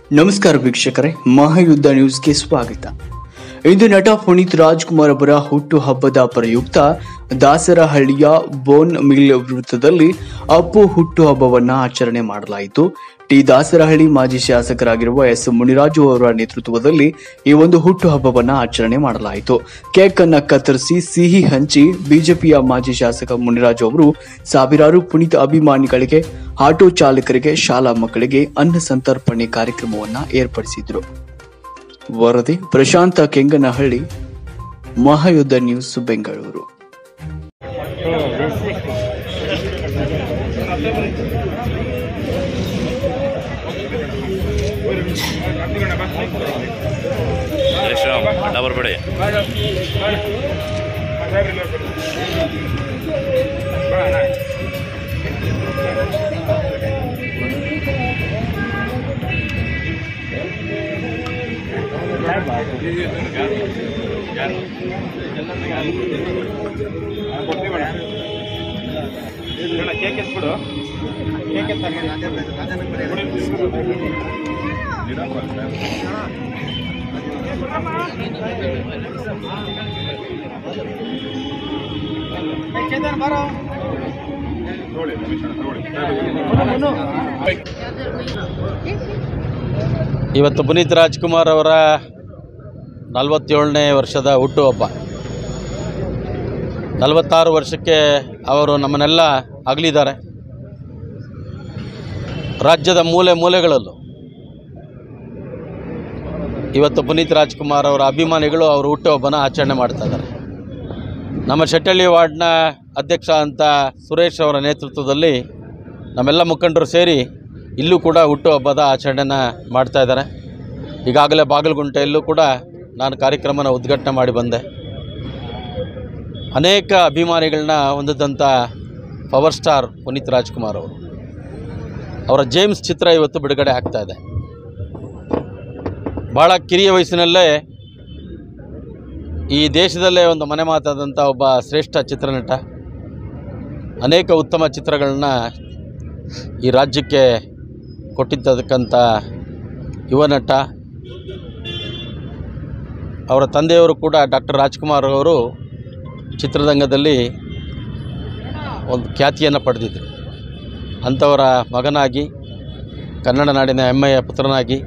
ನಮಸ್ಕಾರ ವೀಕ್ಷಕರೇ ಮಹಾಯುದ್ಧ ನ್ಯೂಸ್ಗೆ ಸ್ವಾಗತ ಇಂದು ನಟ ಪುನೀತ್ ರಾಜ್ಕುಮಾರ್ ಅವರ ಹುಟ್ಟು ಹಬ್ಬದ ಪ್ರಯುಕ್ತ ದಾಸರಹಳ್ಳಿಯ ಬೋನ್ ಮಿಲ್ ವೃತ್ತದಲ್ಲಿ ಅಪ್ಪು ಹುಟ್ಟು ಹಬ್ಬವನ್ನ ಆಚರಣೆ ಮಾಡಲಾಯಿತು ಟಿ ದಾಸರಹಳ್ಳಿ ಮಾಜಿ ಶಾಸಕರಾಗಿರುವ ಎಸ್ ಮುನಿರಾಜು ಅವರ ನೇತೃತ್ವದಲ್ಲಿ ಈ ಒಂದು ಹುಟ್ಟು ಹಬ್ಬವನ್ನ ಆಚರಣೆ ಮಾಡಲಾಯಿತು ಕೇಕ್ ಅನ್ನ ಕತ್ತರಿಸಿ ಸಿಹಿ ಹಂಚಿ ಬಿಜೆಪಿಯ ಮಾಜಿ ಶಾಸಕ ಮುನಿರಾಜು ಅವರು ಸಾವಿರಾರು ಪುನೀತ್ ಅಭಿಮಾನಿಗಳಿಗೆ ಆಟೋ ಚಾಲಕರಿಗೆ ಶಾಲಾ ಮಕ್ಕಳಿಗೆ ಅನ್ನ ಸಂತರ್ಪಣೆ ಕಾರ್ಯಕ್ರಮವನ್ನ ಏರ್ಪಡಿಸಿದ್ರು ವರದಿ ಪ್ರಶಾಂತ ಕೆಂಗನಹಳ್ಳಿ ಮಹಾಯುದ್ಧ ನ್ಯೂಸ್ ಬೆಂಗಳೂರು ಶ್ರೀರಾಮ್ ಅಡ್ಡ ಬರಬೇಡಿ ಕೇಕ್ ಎತ್ಬಿಡು ಕೇಕ್ ಚೇತನ್ ಬಾರೋ ಇವತ್ತು ಪುನೀತ್ ರಾಜ್ಕುಮಾರ್ ಅವರ ನಲವತ್ತೇಳನೇ ವರ್ಷದ ಹುಟ್ಟುಹಬ್ಬ ನಲವತ್ತಾರು ವರ್ಷಕ್ಕೆ ಅವರು ನಮ್ಮನ್ನೆಲ್ಲ ಅಗಲಿದ್ದಾರೆ ರಾಜ್ಯದ ಮೂಲೆ ಮೂಲೆಗಳಲ್ಲೂ ಇವತ್ತು ಪುನೀತ್ ರಾಜ್ಕುಮಾರ್ ಅವರ ಅಭಿಮಾನಿಗಳು ಅವರ ಹುಟ್ಟುಹಬ್ಬನ ಆಚರಣೆ ಮಾಡ್ತಾ ಇದ್ದಾರೆ ನಮ್ಮ ಶೆಟ್ಟಳ್ಳಿ ವಾರ್ಡ್ನ ಅಧ್ಯಕ್ಷ ಅಂತ ಸುರೇಶ್ ಅವರ ನೇತೃತ್ವದಲ್ಲಿ ನಮ್ಮೆಲ್ಲ ಮುಖಂಡರು ಸೇರಿ ಇಲ್ಲೂ ಕೂಡ ಹುಟ್ಟುಹಬ್ಬದ ಆಚರಣೆನ ಮಾಡ್ತಾ ಇದ್ದಾರೆ ಈಗಾಗಲೇ ಬಾಗಲಗುಂಟೆಯಲ್ಲೂ ಕೂಡ ನಾನು ಕಾರ್ಯಕ್ರಮನ ಉದ್ಘಾಟನೆ ಮಾಡಿ ಬಂದೆ ಅನೇಕ ಅಭಿಮಾನಿಗಳನ್ನ ಹೊಂದಿದಂಥ ಪವರ್ ಸ್ಟಾರ್ ಪುನೀತ್ ರಾಜ್ಕುಮಾರ್ ಅವರು ಅವರ ಜೇಮ್ಸ್ ಚಿತ್ರ ಇವತ್ತು ಬಿಡುಗಡೆ ಆಗ್ತಾ ಇದೆ ಭಾಳ ಕಿರಿಯ ವಯಸ್ಸಿನಲ್ಲೇ ಈ ದೇಶದಲ್ಲೇ ಒಂದು ಮನೆ ಮಾತಾದಂಥ ಒಬ್ಬ ಶ್ರೇಷ್ಠ ಚಿತ್ರನಟ ಅನೇಕ ಉತ್ತಮ ಚಿತ್ರಗಳನ್ನ ಈ ರಾಜ್ಯಕ್ಕೆ ಕೊಟ್ಟಿದ್ದಕ್ಕಂಥ ಯುವ ನಟ ಅವರ ತಂದೆಯವರು ಕೂಡ ಡಾಕ್ಟರ್ ರಾಜ್ಕುಮಾರ್ ಅವರು ಚಿತ್ರರಂಗದಲ್ಲಿ ಒಂದು ಖ್ಯಾತಿಯನ್ನು ಪಡೆದಿದ್ದರು ಅಂಥವರ ಮಗನಾಗಿ ಕನ್ನಡ ನಾಡಿನ ಹೆಮ್ಮೆಯ ಪುತ್ರನಾಗಿ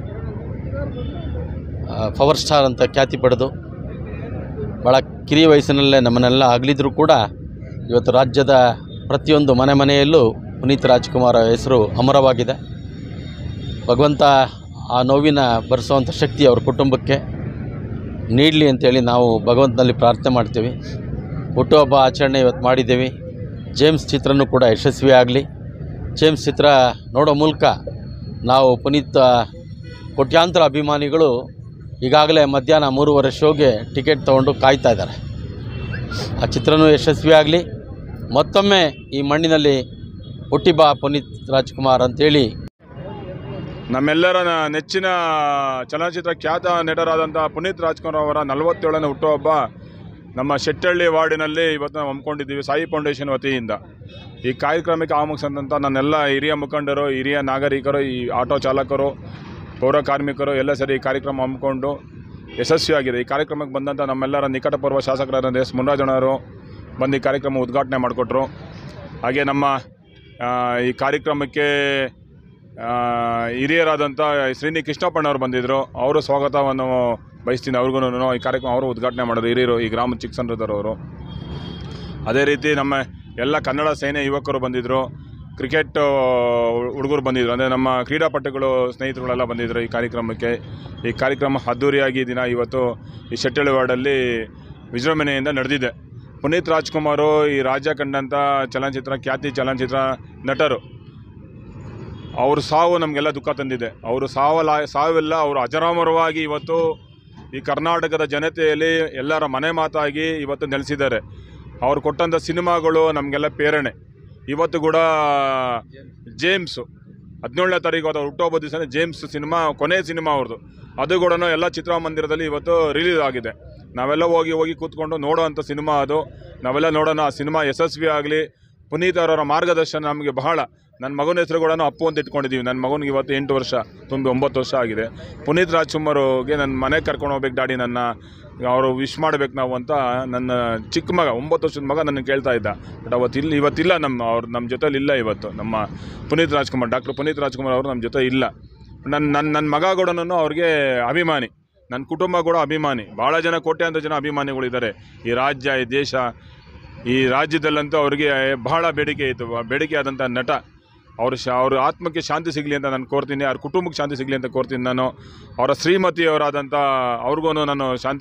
ಆ, ಪವರ್ ಸ್ಟಾರ್ ಅಂತ ಖ್ಯಾತಿ ಪಡೆದು ಭಾಳ ಕಿರಿಯ ವಯಸ್ಸಿನಲ್ಲೇ ನಮ್ಮನ್ನೆಲ್ಲ ಅಗಲಿದ್ರು ಕೂಡ ಇವತ್ತು ರಾಜ್ಯದ ಪ್ರತಿಯೊಂದು ಮನೆ ಮನೆಯಲ್ಲೂ ಪುನೀತ್ ರಾಜ್ಕುಮಾರ್ ಹೆಸರು ಅಮರವಾಗಿದೆ ಭಗವಂತ ಆ ನೋವಿನ ಭರಿಸುವಂಥ ಶಕ್ತಿ ಅವ್ರ ಕುಟುಂಬಕ್ಕೆ ನೀಡಲಿ ಅಂತೇಳಿ ನಾವು ಭಗವಂತನಲ್ಲಿ ಪ್ರಾರ್ಥನೆ ಮಾಡ್ತೀವಿ ಹುಟ್ಟುಹಬ್ಬ ಆಚರಣೆ ಇವತ್ತು ಮಾಡಿದ್ದೀವಿ ಜೇಮ್ಸ್ ಚಿತ್ರನೂ ಕೂಡ ಯಶಸ್ವಿ ಆಗಲಿ ಜೇಮ್ಸ್ ಚಿತ್ರ ನೋಡೋ ಮೂಲಕ ನಾವು ಪುನೀತ್ ಕೋಟ್ಯಾಂತರ ಅಭಿಮಾನಿಗಳು ಈಗಾಗಲೇ ಮಧ್ಯಾಹ್ನ ಮೂರುವರೆ ಶೋಗೆ ಟಿಕೆಟ್ ತೊಗೊಂಡು ಕಾಯ್ತಾ ಇದ್ದಾರೆ ಆ ಚಿತ್ರನೂ ಯಶಸ್ವಿ ಆಗಲಿ ಮತ್ತೊಮ್ಮೆ ಈ ಮಣ್ಣಿನಲ್ಲಿ ಹುಟ್ಟಿಬಾ ಪುನೀತ್ ರಾಜ್ಕುಮಾರ್ ಅಂತೇಳಿ ನಮ್ಮೆಲ್ಲರ ನ- ನೆಚ್ಚಿನ ಚಲನಚಿತ್ರ ಖ್ಯಾತ ನಟರಾದಂಥ ಪುನೀತ್ ರಾಜ್ಕುಮಾರ್ ಅವರ ನಲವತ್ತೇಳನೇ ಹುಟ್ಟುಹಬ್ಬ ನಮ್ಮ ಶೆಟ್ಟಳ್ಳಿ ವಾರ್ಡಿನಲ್ಲಿ ಇವತ್ತು ನಾವು ಹಮ್ಮಿಕೊಂಡಿದ್ದೀವಿ ಸಾಯಿ ಫೌಂಡೇಶನ್ ವತಿಯಿಂದ ಈ ಕಾರ್ಯಕ್ರಮಕ್ಕೆ ಆಗಮಿಸಿದಂಥ ನನ್ನೆಲ್ಲ ಹಿರಿಯ ಮುಖಂಡರು ಹಿರಿಯ ನಾಗರಿಕರು ಈ ಆಟೋ ಚಾಲಕರು ಪೌರ ಕಾರ್ಮಿಕರು ಎಲ್ಲ ಸೇರಿ ಈ ಕಾರ್ಯಕ್ರಮ ಹಮ್ಮಿಕೊಂಡು ಯಶಸ್ವಿಯಾಗಿದೆ ಈ ಕಾರ್ಯಕ್ರಮಕ್ಕೆ ಬಂದಂಥ ನಮ್ಮೆಲ್ಲರ ನಿಕಟಪೂರ್ವ ಶಾಸಕರಾದ ಎಸ್ ಮುನ್ರಾಜಣ್ಣವರು ಬಂದು ಈ ಕಾರ್ಯಕ್ರಮ ಉದ್ಘಾಟನೆ ಮಾಡಿಕೊಟ್ರು ಹಾಗೆ ನಮ್ಮ ಆ, ಈ ಕಾರ್ಯಕ್ರಮಕ್ಕೆ ಆ, ಹಿರಿಯರಾದಂಥ ಶ್ರೀನಿ ಕೃಷ್ಣಪ್ಪಣ್ಣವ್ರು ಬಂದಿದ್ದರು ಅವರು ಸ್ವಾಗತವನ್ನು ಬಯಸ್ತೀನಿ ಅವ್ರಿಗೂ ಈ ಕಾರ್ಯಕ್ರಮ ಅವರು ಉದ್ಘಾಟನೆ ಮಾಡೋದು ಹಿರಿಯರು ಈ ಗ್ರಾಮ ಚಿಕ್ಕಸಂದ್ರದವರು ಅದೇ ರೀತಿ ನಮ್ಮ ಎಲ್ಲ ಕನ್ನಡ ಸೇನೆ ಯುವಕರು ಬಂದಿದ್ದರು ಕ್ರಿಕೆಟ್ ಹುಡುಗರು ಬಂದಿದ್ದರು ಅಂದರೆ ನಮ್ಮ ಕ್ರೀಡಾಪಟುಗಳು ಸ್ನೇಹಿತರುಗಳೆಲ್ಲ ಬಂದಿದ್ದರು ಈ ಕಾರ್ಯಕ್ರಮಕ್ಕೆ ಈ ಕಾರ್ಯಕ್ರಮ ಅದ್ದೂರಿಯಾಗಿ ದಿನ ಇವತ್ತು ಈ ಶೆಟ್ಟಳ್ಳಿ ವಾರ್ಡಲ್ಲಿ ವಿಜೃಂಭಣೆಯಿಂದ ನಡೆದಿದೆ ಪುನೀತ್ ರಾಜ್ಕುಮಾರು ಈ ರಾಜ್ಯ ಕಂಡಂಥ ಚಲನಚಿತ್ರ ಖ್ಯಾತಿ ಚಲನಚಿತ್ರ ನಟರು ಅವ್ರ ಸಾವು ನಮಗೆಲ್ಲ ದುಃಖ ತಂದಿದೆ ಅವರು ಸಾವಲ ಸಾವಿಲ್ಲ ಅವರು ಅಜರಾಮರವಾಗಿ ಇವತ್ತು ಈ ಕರ್ನಾಟಕದ ಜನತೆಯಲ್ಲಿ ಎಲ್ಲರ ಮನೆ ಮಾತಾಗಿ ಇವತ್ತು ನೆಲೆಸಿದ್ದಾರೆ ಅವ್ರು ಕೊಟ್ಟಂಥ ಸಿನಿಮಾಗಳು ನಮಗೆಲ್ಲ ಪ್ರೇರಣೆ ಇವತ್ತು ಕೂಡ ಜೇಮ್ಸು ಹದಿನೇಳನೇ ತಾರೀಕು ಅದು ಹುಟ್ಟುಹಬ್ಬ ದಿವಸನೇ ಜೇಮ್ಸ್ ಸಿನಿಮಾ ಕೊನೆ ಸಿನಿಮಾ ಅವ್ರದ್ದು ಅದು ಕೂಡ ಎಲ್ಲ ಚಿತ್ರಮಂದಿರದಲ್ಲಿ ಇವತ್ತು ರಿಲೀಸ್ ಆಗಿದೆ ನಾವೆಲ್ಲ ಹೋಗಿ ಹೋಗಿ ಕೂತ್ಕೊಂಡು ನೋಡೋವಂಥ ಸಿನಿಮಾ ಅದು ನಾವೆಲ್ಲ ನೋಡೋಣ ಆ ಸಿನಿಮಾ ಯಶಸ್ವಿ ಆಗಲಿ ಪುನೀತ್ ಅವರ ಮಾರ್ಗದರ್ಶನ ನಮಗೆ ಬಹಳ ನನ್ನ ಮಗನ ಹೆಸರು ಕೂಡ ಅಪ್ಪು ಅಂತ ಇಟ್ಕೊಂಡಿದ್ದೀವಿ ನನ್ನ ಮಗನಿಗೆ ಇವತ್ತು ಎಂಟು ವರ್ಷ ತುಂಬಿ ಒಂಬತ್ತು ವರ್ಷ ಆಗಿದೆ ಪುನೀತ್ ರಾಜ್ಕುಮಾರ್ಗೆ ನನ್ನ ಮನೆಗೆ ಕರ್ಕೊಂಡು ಹೋಗ್ಬೇಕು ಡ್ಯಾಡಿ ನನ್ನ ಅವರು ವಿಶ್ ಮಾಡ್ಬೇಕು ನಾವು ಅಂತ ನನ್ನ ಚಿಕ್ಕ ಮಗ ಒಂಬತ್ತು ವರ್ಷದ ಮಗ ನನ್ನ ಕೇಳ್ತಾ ಇದ್ದ ಬಟ್ ಅವತ್ತಿಲ್ಲ ಇವತ್ತಿಲ್ಲ ನಮ್ಮ ಅವ್ರು ನಮ್ಮ ಜೊತೆಲಿ ಇಲ್ಲ ಇವತ್ತು ನಮ್ಮ ಪುನೀತ್ ರಾಜ್ಕುಮಾರ್ ಡಾಕ್ಟರ್ ಪುನೀತ್ ರಾಜ್ಕುಮಾರ್ ಅವರು ನಮ್ಮ ಜೊತೆ ಇಲ್ಲ ನನ್ನ ನನ್ನ ನನ್ನ ಮಗ ಕೂಡ ಅವ್ರಿಗೆ ಅಭಿಮಾನಿ ನನ್ನ ಕುಟುಂಬ ಕೂಡ ಅಭಿಮಾನಿ ಭಾಳ ಜನ ಕೋಟ್ಯಾಂತರ ಜನ ಅಭಿಮಾನಿಗಳಿದ್ದಾರೆ ಈ ರಾಜ್ಯ ಈ ದೇಶ ಈ ರಾಜ್ಯದಲ್ಲಂತೂ ಅವರಿಗೆ ಬಹಳ ಬೇಡಿಕೆ ಇತ್ತು ಬೇಡಿಕೆ ಆದಂಥ ನಟ ಅವ್ರ ಶಾ ಅವ್ರ ಆತ್ಮಕ್ಕೆ ಶಾಂತಿ ಸಿಗಲಿ ಅಂತ ನಾನು ಕೋರ್ತೀನಿ ಅವ್ರ ಕುಟುಂಬಕ್ಕೆ ಶಾಂತಿ ಸಿಗಲಿ ಅಂತ ಕೋರ್ತೀನಿ ನಾನು ಅವರ ಶ್ರೀಮತಿಯವರಾದಂಥ ಅವ್ರಿಗೂ ನಾನು ಶಾಂತಿ